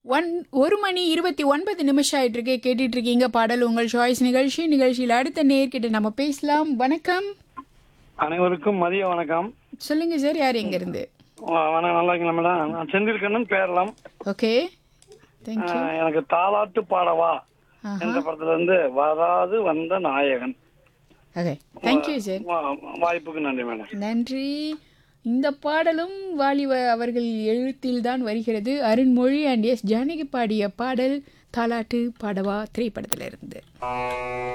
one ஒரு மணி இருபத்தி ஒன்பது நிமிஷம் ஆயிட்டு இருக்கு கேட்டுட்டு இருக்கீங்க பாடல் உங்கள் சாய்ஸ் நிகழ்ச்சி நிகழ்ச்சியில் அடுத்த நேர்கிட்ட நம்ம பேசலாம் வணக்கம் அனைவருக்கும் மதிய வணக்கம் சொல்லுங்க சார் யார் எங்க இருந்து வ- வணக்கம் நல்லா இருக்கீங்களா மேடம் நான் செந்தில்கண்ணன் பேரலாம் ஓகே தேங்க்யூ ஆஹ் எனக்கு தாலாட்டு பாடவா என்ற படத்துல இருந்து வராது வந்த நாயகன் ஓகே தேங்க்யூ சார் வா- வாய்ப்புக்கு நன்றி மேடம் நன்றி இந்த பாடலும் வாலிப அவர்கள் எழுத்தில் தான் வருகிறது அருண்மொழி அண்ட் எஸ் ஜானகி பாடிய பாடல் தாலாட்டு பாடவா திரைப்படத்திலிருந்து